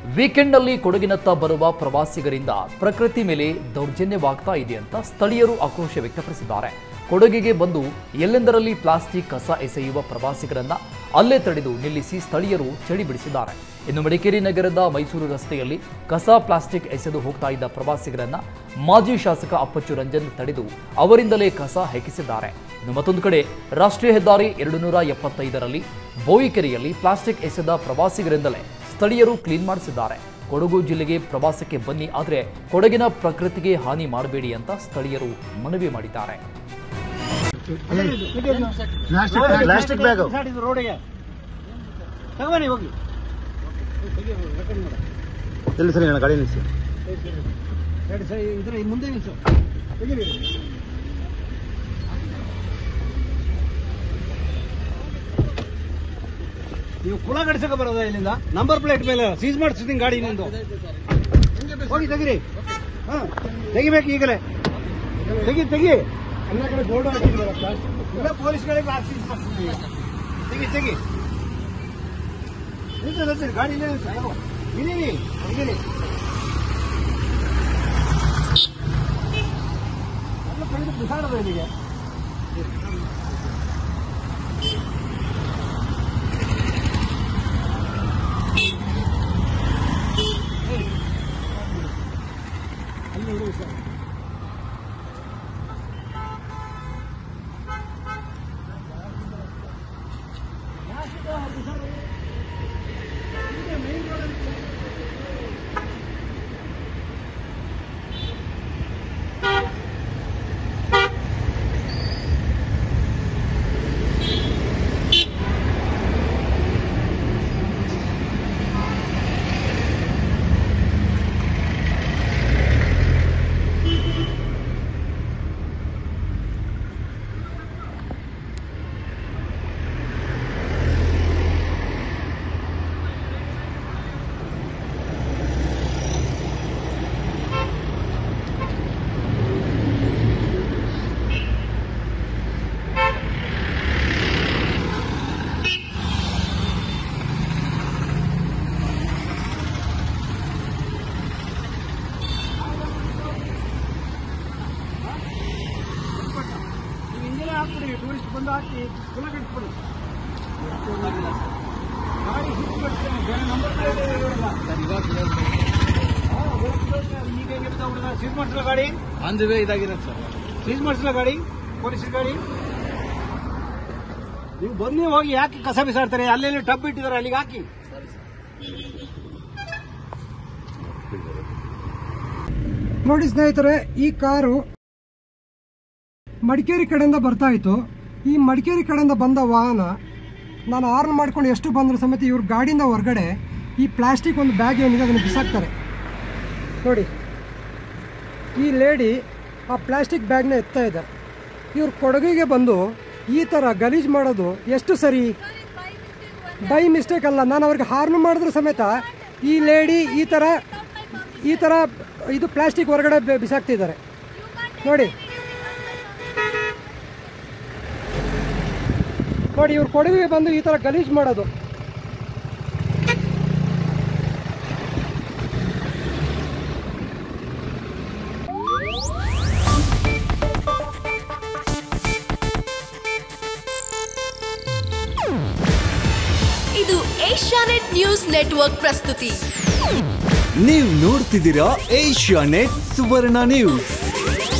ವೀಕೆಂಡ್ನಲ್ಲಿ ಕೊಡಗಿನತ್ತ ಬರುವ ಪ್ರವಾಸಿಗರಿಂದ ಪ್ರಕೃತಿ ಮೇಲೆ ದೌರ್ಜನ್ಯವಾಗ್ತಾ ಇದೆ ಅಂತ ಸ್ಥಳೀಯರು ಆಕ್ರೋಶ ವ್ಯಕ್ತಪಡಿಸಿದ್ದಾರೆ ಕೊಡಗಿಗೆ ಬಂದು ಎಲ್ಲೆಂದರಲ್ಲಿ ಪ್ಲಾಸ್ಟಿಕ್ ಕಸ ಎಸೆಯುವ ಪ್ರವಾಸಿಗರನ್ನ ಅಲ್ಲೇ ತಡೆದು ನಿಲ್ಲಿಸಿ ಸ್ಥಳೀಯರು ಚಳಿ ಬಿಡಿಸಿದ್ದಾರೆ ಇನ್ನು ಮಡಿಕೇರಿ ನಗರದ ಮೈಸೂರು ರಸ್ತೆಯಲ್ಲಿ ಕಸ ಪ್ಲಾಸ್ಟಿಕ್ ಎಸೆದು ಹೋಗ್ತಾ ಇದ್ದ ಪ್ರವಾಸಿಗರನ್ನ ಮಾಜಿ ಶಾಸಕ ಅಪ್ಪಚ್ಚು ರಂಜನ್ ತಡೆದು ಅವರಿಂದಲೇ ಕಸ ಹೆಕ್ಕಿಸಿದ್ದಾರೆ ಇನ್ನು ಮತ್ತೊಂದು ಕಡೆ ರಾಷ್ಟ್ರೀಯ ಹೆದ್ದಾರಿ ಎರಡು ನೂರ ಎಪ್ಪತ್ತೈದರಲ್ಲಿ ಬೋಯಿಕೆರೆಯಲ್ಲಿ ಪ್ಲಾಸ್ಟಿಕ್ ಎಸೆದ ಪ್ರವಾಸಿಗರಿಂದಲೇ ಸ್ಥಳೀಯರು ಕ್ಲೀನ್ ಮಾಡಿಸಿದ್ದಾರೆ ಕೊಡಗು ಜಿಲ್ಲೆಗೆ ಪ್ರವಾಸಕ್ಕೆ ಬನ್ನಿ ಆದರೆ ಕೊಡಗಿನ ಪ್ರಕೃತಿಗೆ ಹಾನಿ ಮಾಡಬೇಡಿ ಅಂತ ಸ್ಥಳೀಯರು ಮನವಿ ಮಾಡಿದ್ದಾರೆ ಪ್ಲಾಸ್ಟಿಕ್ ಬ್ಯಾಗ್ ರೋಡಿಗೆ ತಗೊಬನ್ನಿ ಹೋಗಿ ಎಲ್ಲಿ ಸರಿ ಗಾಡಿ ನಿಲ್ಲಿಸಿ ಗಾಡಿ ಸರಿ ಇದ್ರ ಮುಂದೆ ನಿಲ್ಸು ತೆಗೀರಿ ನೀವು ಕುಳ ಗಡಿಸಕ ಬರೋದ ಇಲ್ಲಿಂದ ನಂಬರ್ ಪ್ಲೇಟ್ ಮೇಲೆ ಸೀಸ್ ಮಾಡಿಸ್ತೀನಿ ಗಾಡಿ ನಿಂದು ಹೋಗಿ ತೆಗಿರಿ ಹಾ ತೆಗಿಬೇಕು ಈಗಲೇ ತೆಗಿ ತೆಗಿ ಎಲ್ಲ ಕಡೆ ಬೋರ್ಡ್ ಹಾಕಿದ್ರಲ್ಲ ಇಲ್ಲ ಪೊಲೀಸ್ಗಳಿಗೆ ಸೀಸ್ ಮಾಡ್ತೀನಿ ತೆಗಿ ತೆಗಿ ನಿಲ್ಸು ನಿಲ್ಸು ಗಾಡಿ ಇಲ್ಲೇ ನಿಲ್ಸು ಅಯ್ಯೋ, ಇಳೀರಿ ಇಳೀರಿ ಎಲ್ಲ ತೆಗೆದು ಬಿಸಾಡೋದು ಇಲ್ಲಿಗೆ ಅಲ್ಲಿ ಇಡು ಸರ್ ನೀವು ಹಿಂದೆಲೇ ಹಾಕ್ಬಿಡಿ ಟೂರಿಸ್ಟ್ ಬಂದು ಹಾಕಿ ಕುಲ ಕಟ್ಬಿಡಿ ಗಾಡಿ ಹಿಟ್ ಬಿಡ್ತೇನೆ ಬೇರೆ ನಂಬರ್ ಪ್ಲೇಟ್ ಇರೋಲ್ಲ ಹಾ, ಬೇರೆ plate ಅದು ಈಗ ಹೆಂಗೆ ಬಿದ್ದಾಗ್ಬಿಟ್ಟಿದೆ? ಸೀಸ್ ಮಾಡಿಸಿಲ್ಲ ಗಾಡಿ ಅಂದಿವೆ ಇದಾಗಿರೋದು ಸರ್ ಸೀಸ್ ಮಾಡಿಸಿಲ್ಲ ಗಾಡಿ ಪೊಲೀಸ್ ಗಾಡಿ ನೀವು ಬನ್ನಿ ಹೋಗಿ ಯಾಕೆ ಕಸ ಬಿಸಾಡ್ತಾರೆ ಅಲ್ಲೆಲ್ಲಿ ಟಬ್ ಇಟ್ಟಿದ್ದಾರೆ ಅಲ್ಲಿಗೆ ಹಾಕಿ ನೋಡಿ ಸ್ನೇಹಿತರೆ ಈ ಕಾರು ಮಡಿಕೇರಿ ಕಡೆಯಿಂದ ಬರ್ತಾ ಇತ್ತು ಈ ಮಡಿಕೇರಿ ಕಡೆಯಿಂದ ಬಂದ ವಾಹನ ನಾನು ಆರ್ನ್ ಮಾಡ್ಕೊಂಡು ಎಷ್ಟು ಬಂದರೂ ಸಮೇತ ಇವ್ರ ಗಾಡಿಯಿಂದ ಹೊರಗಡೆ ಈ ಪ್ಲಾಸ್ಟಿಕ್ ಒಂದು ಬ್ಯಾಗ್ ಏನಿದೆ ಅದನ್ನು ಬಿಸಾಕ್ತಾರೆ ನೋಡಿ ಈ ಲೇಡಿ ಆ ಪ್ಲಾಸ್ಟಿಕ್ ಬ್ಯಾಗ್ನ ಎತ್ತಾ ಇದ್ದಾರೆ ಇವ್ರು ಕೊಡಗಿಗೆ ಬಂದು ಈ ಥರ ಗಲೀಜು ಮಾಡೋದು ಎಷ್ಟು ಸರಿ ಬೈ ಮಿಸ್ಟೇಕ್ ಅಲ್ಲ ನಾನು ಅವ್ರಿಗೆ ಹಾರ್ನ್ ಮಾಡಿದ್ರು ಸಮೇತ ಈ ಲೇಡಿ ಈ ಥರ ಈ ಥರ ಇದು ಪ್ಲಾಸ್ಟಿಕ್ ಹೊರಗಡೆ ಬೆ- ಬಿಸಾಕ್ತಿದ್ದಾರೆ ನೋಡಿ ನೋಡಿ ಇವ್ರು ಕೊಡಗಿಗೆ ಬಂದು ಈ ಥರ ಗಲೀಜು ಮಾಡೋದು ಇದು ಏಷ್ಯಾನೆಟ್ ನ್ಯೂಸ್ ನೆಟ್ವರ್ಕ್ ಪ್ರಸ್ತುತಿ ನೀವು ನೋಡ್ತಿದ್ದೀರಾ ಏಷ್ಯಾ ನೆಟ್ ಸುವರ್ಣ ನ್ಯೂಸ್